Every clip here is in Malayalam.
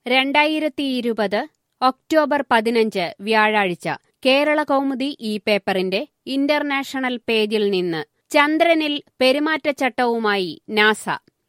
രണ്ടായിരത്തിയിരുപത് ഒക്ടോബർ പതിനഞ്ച് വ്യാഴാഴ്ച കേരള കൗമുദി ഈ പേപ്പറിന്റെ ഇന്റർനാഷണൽ പേജിൽ നിന്ന് ചന്ദ്രനിൽ പെരുമാറ്റച്ചട്ടവുമായി നാസ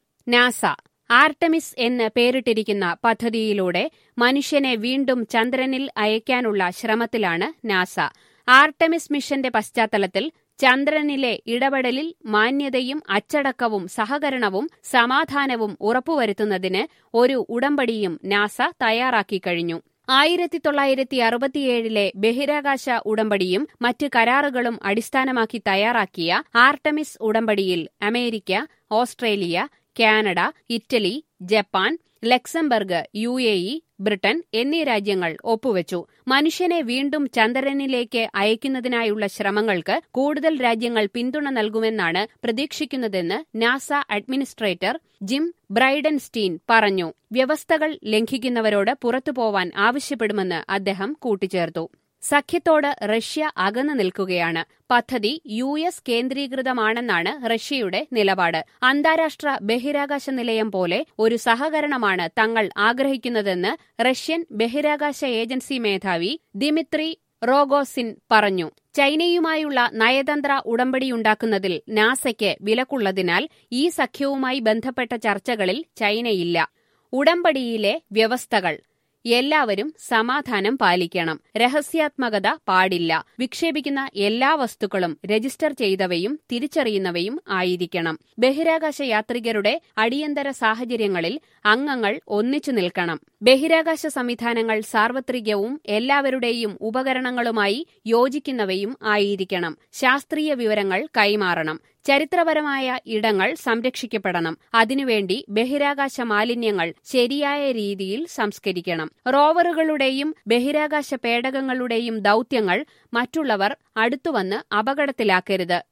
നാസ ആർട്ടമിസ് എന്ന് പേരിട്ടിരിക്കുന്ന പദ്ധതിയിലൂടെ മനുഷ്യനെ വീണ്ടും ചന്ദ്രനിൽ അയക്കാനുള്ള ശ്രമത്തിലാണ് നാസ ആർട്ടമിസ് മിഷന്റെ പശ്ചാത്തലത്തിൽ ചന്ദ്രനിലെ ഇടപെടലിൽ മാന്യതയും അച്ചടക്കവും സഹകരണവും സമാധാനവും ഉറപ്പുവരുത്തുന്നതിന് ഒരു ഉടമ്പടിയും നാസ തയ്യാറാക്കി കഴിഞ്ഞു ആയിരത്തി തൊള്ളായിരത്തി അറുപത്തിയേഴിലെ ബഹിരാകാശ ഉടമ്പടിയും മറ്റ് കരാറുകളും അടിസ്ഥാനമാക്കി തയ്യാറാക്കിയ ആർട്ടമിസ് ഉടമ്പടിയിൽ America Australia Canada Italy Japan Luxembourg U A E Britain എന്നീ രാജ്യങ്ങൾ ഒപ്പുവെച്ചു മനുഷ്യനെ വീണ്ടും ചന്ദ്രനിലേക്ക് അയക്കുന്നതിനായുള്ള ശ്രമങ്ങൾക്ക് കൂടുതൽ രാജ്യങ്ങൾ പിന്തുണ നൽകുമെന്നാണ് പ്രതീക്ഷിക്കുന്നതെന്ന് നാസ അഡ്മിനിസ്ട്രേറ്റർ ജിം ബ്രൈഡൻസ്റ്റീൻ പറഞ്ഞു വ്യവസ്ഥകൾ ലംഘിക്കുന്നവരോട് പുറത്തുപോവാൻ ആവശ്യപ്പെടുമെന്ന് അദ്ദേഹം കൂട്ടിച്ചേർത്തു സഖ്യത്തോട് റഷ്യ അകന്നു നിൽക്കുകയാണ് പദ്ധതി യു എസ് കേന്ദ്രീകൃതമാണെന്നാണ് റഷ്യയുടെ നിലപാട് അന്താരാഷ്ട്ര ബഹിരാകാശ നിലയം പോലെ ഒരു സഹകരണമാണ് തങ്ങൾ ആഗ്രഹിക്കുന്നതെന്ന് റഷ്യൻ ബഹിരാകാശ ഏജൻസി മേധാവി ദിമിത്രി റോഗോസിൻ പറഞ്ഞു ചൈനയുമായുള്ള നയതന്ത്ര ഉടമ്പടിയുണ്ടാക്കുന്നതിൽ നാസയ്ക്ക് വിലക്കുള്ളതിനാൽ ഈ സഖ്യവുമായി ബന്ധപ്പെട്ട ചർച്ചകളിൽ ചൈനയില്ല ഉടമ്പടിയിലെ വ്യവസ്ഥകൾ എല്ലാവരും സമാധാനം പാലിക്കണം രഹസ്യാത്മകത പാടില്ല വിക്ഷേപിക്കുന്ന എല്ലാ വസ്തുക്കളും രജിസ്റ്റർ ചെയ്തവയും തിരിച്ചറിയുന്നവയും ആയിരിക്കണം ബഹിരാകാശ യാത്രികരുടെ അടിയന്തര സാഹചര്യങ്ങളിൽ അംഗങ്ങൾ ഒന്നിച്ചു നിൽക്കണം ബഹിരാകാശ സംവിധാനങ്ങൾ സാർവത്രികവും എല്ലാവരുടെയും ഉപകരണങ്ങളുമായി യോജിക്കുന്നവയും ആയിരിക്കണം ശാസ്ത്രീയ വിവരങ്ങൾ കൈമാറണം ചരിത്രപരമായ ഇടങ്ങൾ സംരക്ഷിക്കപ്പെടണം അതിനുവേണ്ടി ബഹിരാകാശ മാലിന്യങ്ങൾ ശരിയായ രീതിയിൽ സംസ്കരിക്കണം റോവറുകളുടെയും ബഹിരാകാശ പേടകങ്ങളുടെയും ദൌത്യങ്ങൾ മറ്റുള്ളവർ അടുത്തുവന്ന് അപകടത്തിലാക്കരുത്